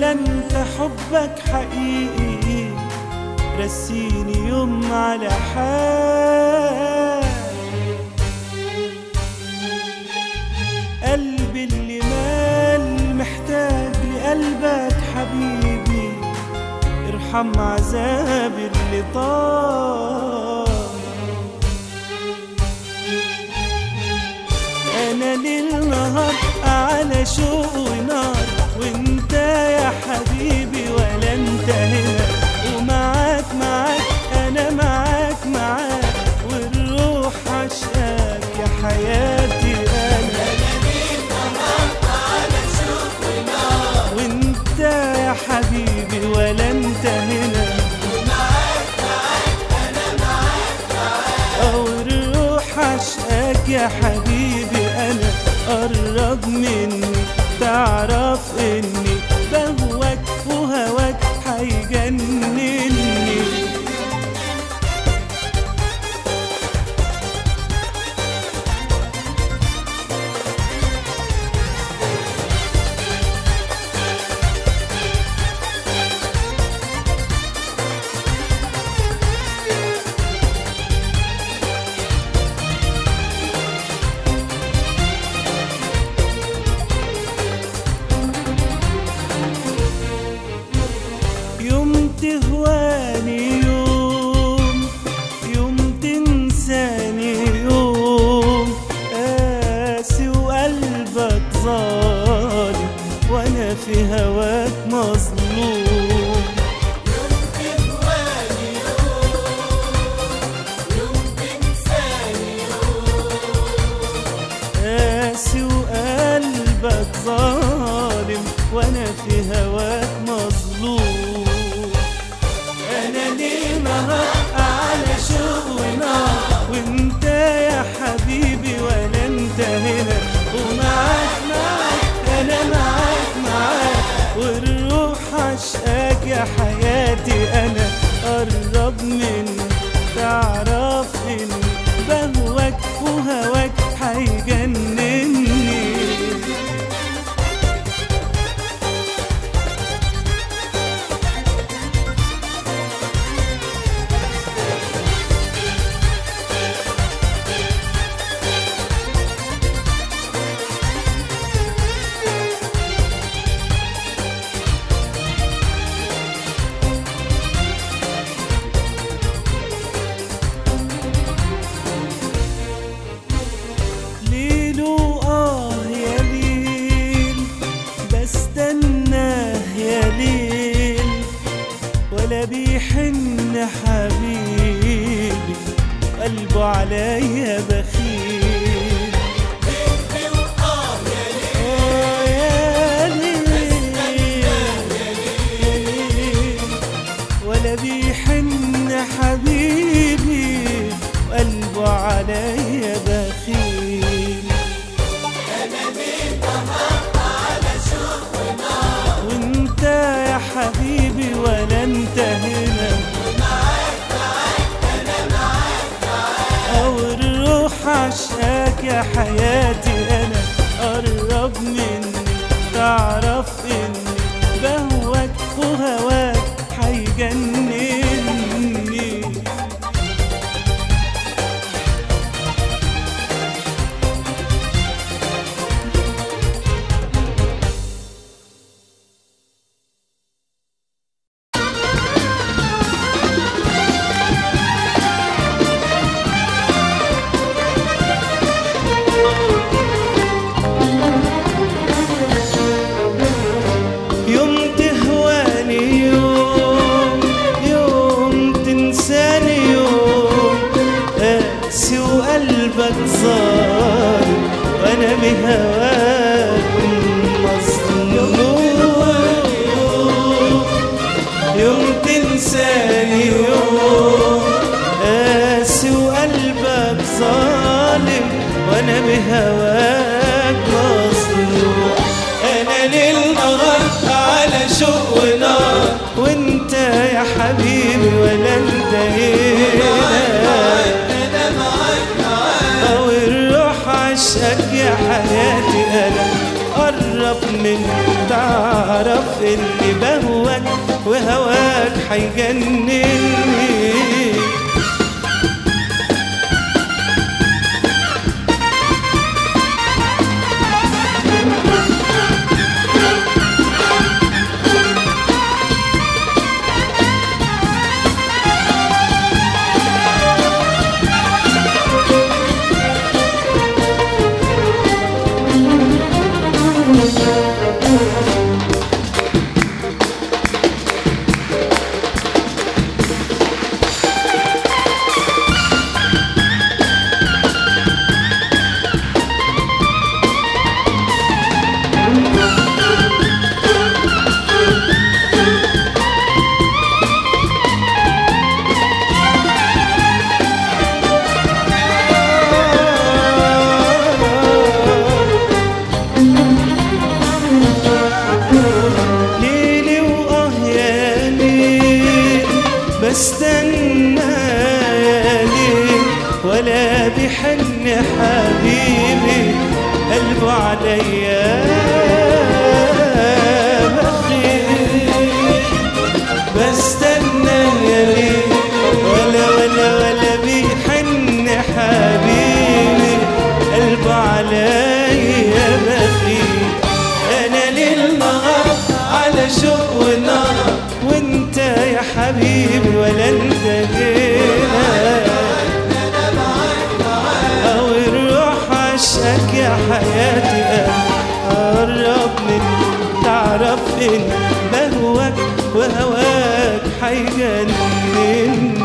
ولا انت حبك حقيقي رسيني يوم على حال قلبي اللي مال محتاج لقلبك حبيبي ارحم عذابي اللي طال انا ليل نهار على شوق ونار وانت يا حبيبي ولا انت هنا ومعاك معاك انا معاك معاك والروح عشقك يا حياتي انا وانت يا حبيبي ولا انت هنا او الروح عشقك يا حبيبي انا قرب مني تعرف اني بهواك وهواك هيجنني يوم تهواني يوم يوم تنساني يوم قاسي وقلبك ظالم وانا في هواك مظلوم قاسي وقلبك ظالم وانا في هواك مظلوم انا ليه نهار على شوق ونار وانت يا حبيبي ولا انت هنا ومعاك معاك انا معاك معاك والروح عشقك يا حياتي انا قرب مني تعرف اني بهواك وهواك هيجنني ليل وآه يا ليل بستناه يا ليل ولا بيحن حبيبي قلبه عليا بخيل آه يا ليل ولا بيحن حبيبي وقلبه عليا بخيل وانت يا حبيبي ولا انت هنا او الروح عشقك يا حياتي انا قرب مني تعرف اني بهواك وهواك هيجنني يوم تهواني يوم يوم تنساني يوم قاسي وقلبك ظالم وانا بهواك مظلوم يوم تنساني يوم قاسي وقلبك ظالم وانا بهواك مظلوم انا ليل نهار على شوق ونار وانت يا حبيبي ولا انت هنا او الروح عشقك يا حياتي انا قرب من تعال تعرف اني بهواك وهواك حيجنني ليلي واه يا ليل بستنى يا ليل ولا بحن حبيبي قلبه عليا بخيل بستنى يا ليل ولا ولا ولا بيحن حبيبي قلبه عليا بخيل انا ليل نهار على شوق ونار وانت يا حبيبي ولا انت هنا او الروح عشقك يا حياتي قرب مني تعرف ان بهواك وهواك حيجنني